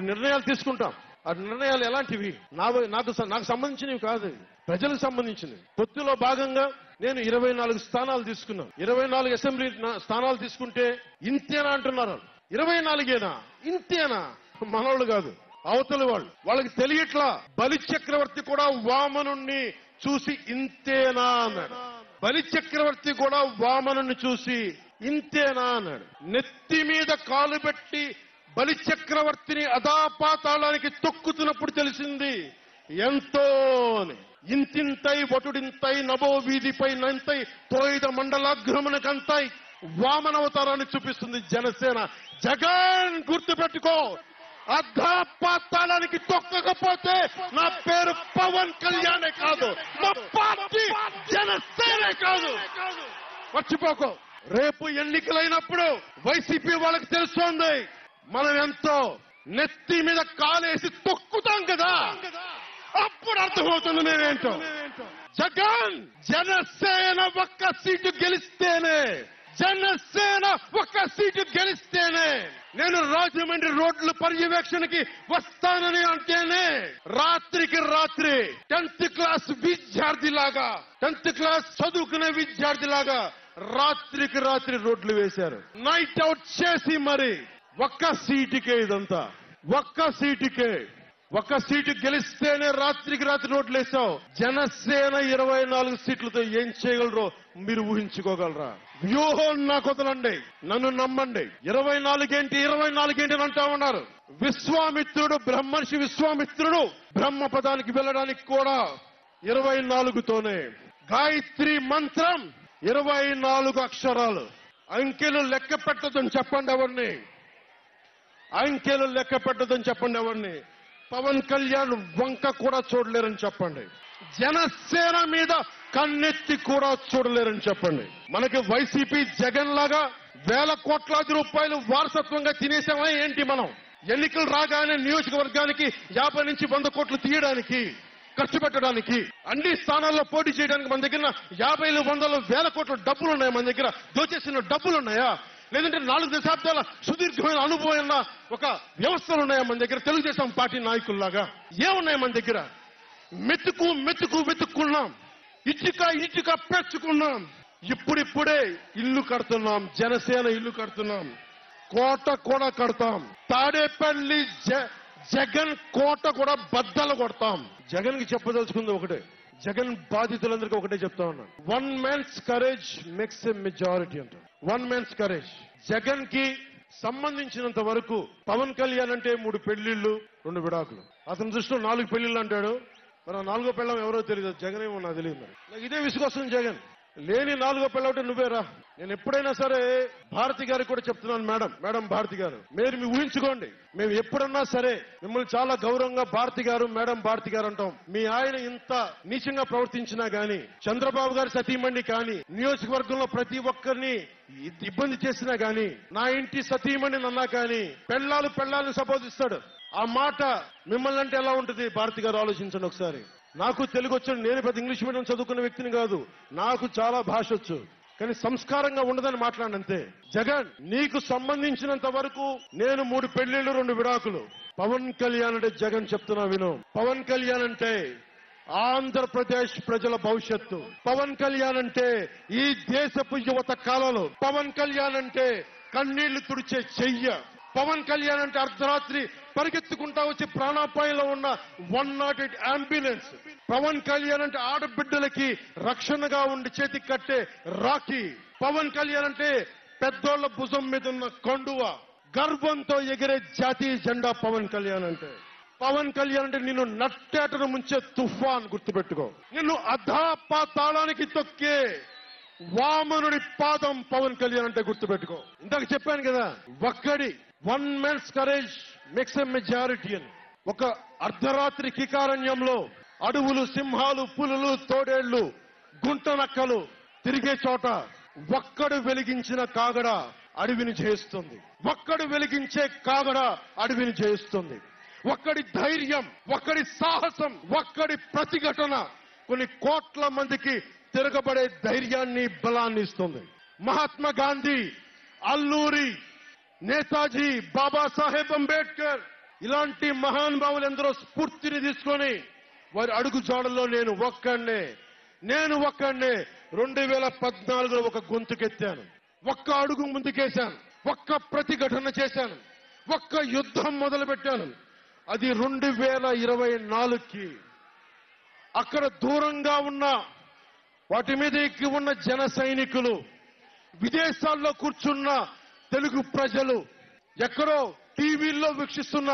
కొన్ని నిర్ణయాలు తీసుకుంటాం ఆ నిర్ణయాలు ఎలాంటివి నా నాకు స- నాకు సంబంధించినవి కాదు ప్రజలకు సంబంధించినవి పొత్తులో భాగంగా నేను ఇరవై నాలుగు స్థానాలు తీసుకున్నాను ఇరవై నాలుగు అసెంబ్లీ నా- స్థానాలు తీసుకుంటే ఇంతేనా అంటున్నారు వాళ్ళు. ఇరవై నాలుగేనా ఇంతేనా మనోళ్ళు కాదు అవతల వాళ్ళు వాళ్ళకి తెలియట్లా బలి చక్రవర్తి కూడా వామనుణ్ణి చూసి ఇంతేనా అన్నాడు బలి చక్రవర్తి కూడా వామనుని చూసి ఇంతేనా అన్నాడు నెత్తి మీద కాలు పెట్టి బలి చక్రవర్తిని అదాపాతాళానికి తొక్కుతున్నప్పుడు తెలిసింది ఎంతో అని. ఇంతింతై వటుడింతై నభో వీధిపై నంతై తోయిద మండలాగ్రమణకంతై వామనవతారాన్ని చూపిస్తుంది జనసేన జగన్ గుర్తుపెట్టుకో అర్ధపాతాళానికి తొక్కకపోతే నా పేరు పవన్ కళ్యాణే కాదు మా పార్టీ జనసేనే కాదు మర్చిపోకో రేపు ఎన్నికలైనప్పుడు వైసీపీ వాళ్ళకి తెలుస్తోంది మనం ఎంతో నెత్తి మీద కాలేసి తొక్కుతాం కదా అప్పుడు అర్థమవుతుంది నేనేంటో జగన్ జనసేన ఒక్క సీటు గెలిస్తేనే జనసేన ఒక్క సీటు గెలిస్తేనే నేను రాజమండ్రి రోడ్ల పర్యవేక్షణకి వస్తానని అంటేనే రాత్రికి రాత్రి టెన్త్ క్లాస్ విద్యార్థి లాగా టెన్త్ క్లాస్ చదువుకునే విద్యార్థి లాగా రాత్రికి రాత్రి రోడ్లు వేశారు నైట్ అవుట్ చేసి మరి ఒక్క సీటుకే ఇదంతా ఒక్క సీటుకే ఒక్క సీటు గెలిస్తేనే రాత్రికి రాత్రి రోడ్లు వేసావు జనసేన ఇరవై నాలుగు సీట్లతో ఏం చేయగలరో మీరు ఊహించుకోగలరా వ్యూహం నాకు వదలండి నన్ను నమ్మండి ఇరవై నాలుగేంటి ఇరవై నాలుగేంటి అని అంటా ఉన్నారు విశ్వామిత్రుడు బ్రహ్మర్షి విశ్వామిత్రుడు బ్రహ్మ పదానికి వెళ్ళడానికి కూడా ఇరవై నాలుగుతోనే గాయత్రి మంత్రం ఇరవై నాలుగు అక్షరాలు అంకెలు లెక్క పెట్టదని చెప్పండి ఎవరిని అంకెలు లెక్క పెట్టదని చెప్పండి ఎవరిని పవన్ కళ్యాణ్ వంక కూడా చూడలేరని చెప్పండి జనసేన మీద కన్నెత్తి కూడా చూడలేరని చెప్పండి మనకి వైసీపీ జగన్ లాగా వేల కోట్లాది రూపాయలు వారసత్వంగా తినేసామా ఏంటి మనం ఎన్నికలు రాగానే నియోజకవర్గానికి యాభై నుంచి వంద కోట్లు తీయడానికి ఖర్చు పెట్టడానికి అన్ని స్థానాల్లో పోటీ చేయడానికి మన దగ్గర యాభైలు వందలు వేల కోట్ల డబ్బులు ఉన్నాయి మన దగ్గర దోచేసిన డబ్బులు ఉన్నాయా లేదంటే నాలుగు దశాబ్దాల సుదీర్ఘమైన అనుభవం ఉన్న ఒక వ్యవస్థలు ఉన్నాయా మన దగ్గర తెలుగుదేశం పార్టీ నాయకుల్లాగా ఏమున్నాయి మన దగ్గర మెతుకు మెతుకు వెతుక్కున్నాం ఇటుక ఇటుక పెంచుకున్నాం ఇప్పుడిప్పుడే ఇల్లు కడుతున్నాం జనసేన ఇల్లు కడుతున్నాం కోట కూడా కడతాం తాడేపల్లి జ- జగన్ కోట కూడా బద్దలు కొడతాం జగన్ కి చెప్పదలుచుకుంది ఒకటే జగన్ బాధితులందరికీ ఒకటే చెప్తా ఉన్నాను one man's courage makes a majority అంట వన్ మ్యాన్స్ కరేజ్ జగన్ కి సంబంధించినంత వరకు పవన్ కళ్యాణ్ అంటే మూడు పెళ్లిళ్ళు రెండు విడాకులు అతని దృష్టిలో నాలుగు పెళ్లిళ్ళు అంటాడు మరి ఆ నాలుగో పెళ్ళం ఎవరో తెలియదు జగన్ ఏమో నాకు తెలియదు మరి నాకు ఇదే విసుకొస్తుంది జగన్ లేని నాలుగో పెళ్ళ ఒకటి నువ్వేరా నేను ఎప్పుడైనా సరే భారతి గారికి కూడా చెప్తున్నాను మేడం మేడం భారతి గారు మీరు మీ ఊహించుకోండి మేము ఎప్పుడన్నా సరే మిమ్మల్ని చాలా గౌరవంగా భారతి గారు మేడం భారతి గారు అంటాం మీ ఆయన ఇంత నీచంగా ప్రవర్తించినా గాని చంద్రబాబు గారి సతీమణి కానీ నియోజకవర్గంలో ప్రతి ఒక్కరిని ఇ- ఇబ్బంది చేసినా గాని నా ఇంటి సతీమణి అన్నా కానీ పెళ్ళాలు పెళ్ళాలను సంబోధిస్తాడు ఆ మాట మిమ్మల్ని అంటే ఎలా ఉంటుంది భారతి గారు ఆలోచించండి ఒకసారి నాకు తెలుగు వచ్చు నేను పెద్ద ఇంగ్లీష్ మీడియం చదువుకున్న వ్యక్తిని కాదు నాకు చాలా భాష వచ్చు కానీ సంస్కారంగా ఉండదని మాట్లాడినంతే జగన్ నీకు సంబంధించినంత వరకు నేను మూడు పెళ్లిళ్ళు రెండు విడాకులు పవన్ కళ్యాణ్ అంటే జగన్ చెప్తున్నా విను పవన్ కళ్యాణ్ అంటే ఆంధ్రప్రదేశ్ ప్రజల భవిష్యత్తు పవన్ కళ్యాణ్ అంటే ఈ దేశపు యువత కాలంలో పవన్ కళ్యాణ్ అంటే కన్నీళ్లు తుడిచే చెయ్య పవన్ కళ్యాణ్ అంటే అర్ధరాత్రి పరిగెత్తుకుంటా వచ్చి ప్రాణాపాయంలో ఉన్న one nought eight ambulance Pavan Kalyan అంటే ఆడబిడ్డలకి రక్షణగా ఉండి చేతికి కట్టే రాఖీ పవన్ కళ్యాణ్ అంటే పెద్దోళ్ల భుజం మీద ఉన్న కండువ గర్వంతో ఎగిరే జాతీయ జెండా పవన్ కళ్యాణ్ అంటే పవన్ కళ్యాణ్ అంటే నిన్ను నట్టేటను ముంచే తుఫాన్ గుర్తుపెట్టుకో నిన్ను అధాపాతాళానికి తొక్కే వామనుడి పాదం పవన్ కళ్యాణ్ అంటే గుర్తుపెట్టుకో ఇందాక చెప్పాను కదా ఒక్కడి one man's courage makes a majority అని ఒక అర్ధరాత్రి కికారణ్యంలో అడవులు సింహాలు పులులు తోడేళ్లు గుంట నక్కలు తిరిగే చోట ఒక్కడు వెలిగించిన కాగడ అడవిని జయిస్తుంది ఒక్కడు వెలిగించే కాగడ అడవిని జయిస్తుంది ఒక్కడి ధైర్యం ఒక్కడి సాహసం ఒక్కడి ప్రతిఘటన కొన్ని కోట్ల మందికి తిరగబడే ధైర్యాన్ని బలాన్ని ఇస్తుంది మహాత్మా గాంధీ అల్లూరి నేతాజీ బాబాసాహెబ్ అంబేద్కర్ ఇలాంటి మహానుభావులు ఎందరో స్ఫూర్తిని తీసుకొని వారి అడుగు జాడల్లో నేను ఒక్కడినే నేను ఒక్కడినే రెండు వేల పద్నాలుగులో ఒక గొంతుకెత్తాను ఒక్క అడుగు ముందుకేశాను ఒక్క ప్రతిఘటన చేశాను ఒక్క యుద్ధం మొదలు పెట్టాను అది రెండు వేల ఇరవై నాలుగుకి అక్కడ దూరంగా ఉన్న వాటి మీద ఎక్కి ఉన్న జన సైనికులు విదేశాల్లో కూర్చున్న తెలుగు ప్రజలు ఎక్కడో టీవీల్లో వీక్షిస్తున్న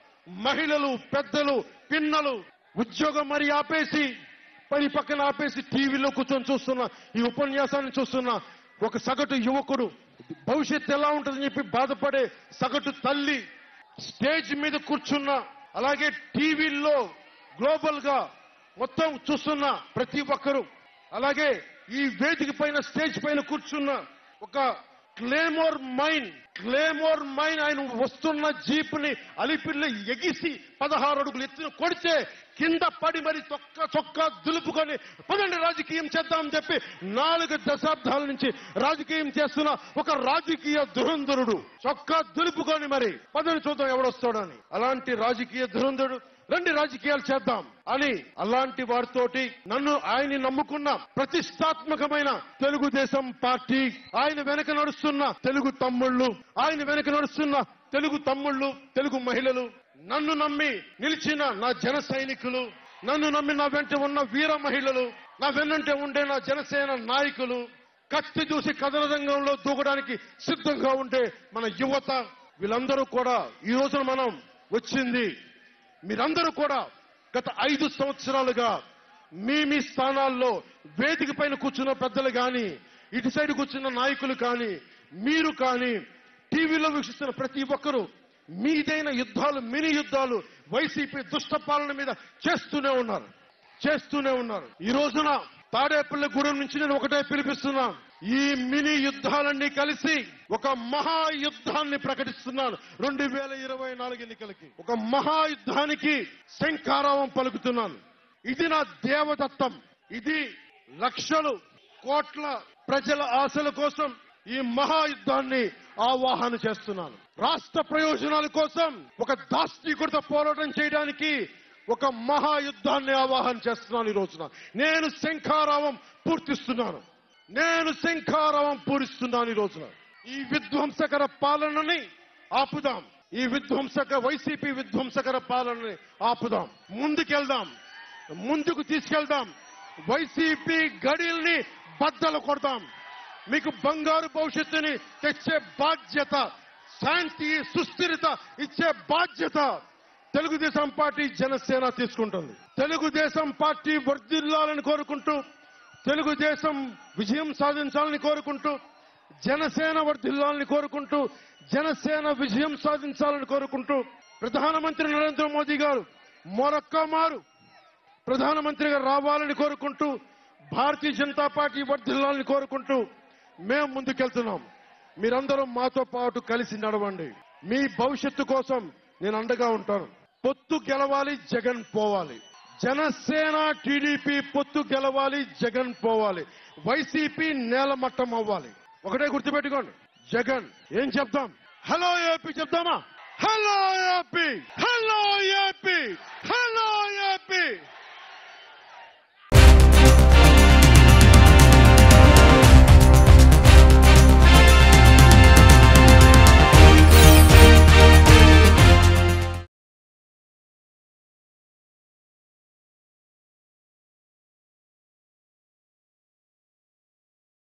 మహిళలు పెద్దలు పిన్నలు ఉద్యోగం మరి ఆపేసి పని పక్కన ఆపేసి టీవీలో కూర్చొని చూస్తున్న ఈ ఉపన్యాసాన్ని చూస్తున్న ఒక సగటు యువకుడు భవిష్యత్తు ఎలా ఉంటుందని చెప్పి బాధపడే సగటు తల్లి స్టేజ్ మీద కూర్చున్న అలాగే టీవీల్లో గ్లోబల్ గా మొత్తం చూస్తున్న ప్రతి ఒక్కరూ అలాగే ఈ వేదిక పైన స్టేజ్ పైన కూర్చున్న ఒక క్లేమోర్ మైన్ క్లేమోర్ మైన్ ఆయన వస్తున్న జీప్ ని అలిపిల్లి ఎగిసి పదహారు అడుగులు ఎత్తున కొడితే కింద పడి మరి చొక్క చొక్కా దులుపుకొని పదండి రాజకీయం చేద్దామని చెప్పి నాలుగు దశాబ్దాల నుంచి రాజకీయం చేస్తున్న ఒక రాజకీయ దురంధరుడు చొక్కా దులుపుకొని మరి పదని చూద్దాం ఎవడొస్తాడని అలాంటి రాజకీయ దురంధరుడు రండి రాజకీయాలు చేద్దాం అని అలాంటి వారితోటి నన్ను ఆయన్ని నమ్ముకున్న ప్రతిష్టాత్మకమైన తెలుగుదేశం పార్టీ ఆయన వెనక నడుస్తున్న తెలుగు తమ్ముళ్ళు ఆయన వెనక నడుస్తున్న తెలుగు తమ్ముళ్ళు తెలుగు మహిళలు నన్ను నమ్మి నిలిచిన నా జన సైనికులు నన్ను నమ్మి నా వెంట ఉన్న వీర మహిళలు నా వెన్నంటే ఉండే నా జనసేన నాయకులు కత్తి చూసి కథన రంగంలో దూకడానికి సిద్ధంగా ఉండే మన యువత వీళ్ళందరూ కూడా ఈ రోజున మనం వచ్చింది మీరందరూ కూడా గత ఐదు సంవత్సరాలుగా మీ మీ స్థానాల్లో వేదిక పైన కూర్చున్న పెద్దలు కానీ ఇటు సైడ్ కూర్చున్న నాయకులు కానీ మీరు కానీ టీవీలో వీక్షిస్తున్న ప్రతి ఒక్కరూ మీదైన యుద్ధాలు మినీ యుద్ధాలు వైసీపీ దుష్ట పాలన మీద చేస్తూనే ఉన్నారు చేస్తూనే ఉన్నారు ఈ రోజున తాడేపల్లి గూడెం నుంచి నేను ఒకటే పిలిపిస్తున్నా ఈ మినీ యుద్ధాలన్నీ కలిసి ఒక మహాయుద్ధాన్ని ప్రకటిస్తున్నాను రెండు వేల ఇరవై నాలుగు ఎన్నికలకి ఒక మహాయుద్ధానికి శంఖారావం పలుకుతున్నాను ఇది నా దేవదత్తం ఇది లక్షలు కోట్ల ప్రజల ఆశల కోసం ఈ మహాయుద్ధాన్ని ఆవాహన చేస్తున్నాను రాష్ట్ర ప్రయోజనాల కోసం ఒక దాష్టీకుడితో పోరాటం చేయడానికి ఒక మహాయుద్ధాన్ని ఆవాహన చేస్తున్నాను ఈ రోజున నేను శంఖారావం పూర్తిస్తున్నాను నేను శంఖారావం పూరిస్తున్నాను ఈ రోజున ఈ విధ్వంసకర పాలనని ఆపుదాం ఈ విధ్వంసక వైసీపీ విధ్వంసకర పాలనని ఆపుదాం ముందుకెళ్దాం ముందుకు తీసుకెళ్దాం వైసీపీ గడిల్ని బద్దలు కొడదాం మీకు బంగారు భవిష్యత్తుని తెచ్చే బాధ్యత శాంతి సుస్థిరత ఇచ్చే బాధ్యత తెలుగుదేశం పార్టీ జనసేన తీసుకుంటుంది తెలుగుదేశం పార్టీ వర్ధిల్లాలని కోరుకుంటూ తెలుగుదేశం విజయం సాధించాలని కోరుకుంటూ జనసేన వర్ధిల్లాలని కోరుకుంటూ జనసేన విజయం సాధించాలని కోరుకుంటూ ప్రధానమంత్రి నరేంద్ర మోదీ గారు మరొక్క మారు ప్రధానమంత్రిగా రావాలని కోరుకుంటూ భారతీయ జనతా పార్టీ వర్ధిల్లాలని కోరుకుంటూ మేము ముందుకెళ్తున్నాం మీరందరూ మాతో పాటు కలిసి నడవండి మీ భవిష్యత్తు కోసం నేను అండగా ఉంటాను పొత్తు గెలవాలి జగన్ పోవాలి జనసేన టీడీపీ పొత్తు గెలవాలి జగన్ పోవాలి వైసీపీ నేలమట్టం అవ్వాలి ఒకటే గుర్తుపెట్టుకోండి జగన్ ఏం చెప్దాం హలో ఏపీ చెప్దామా hello AP hello AP hello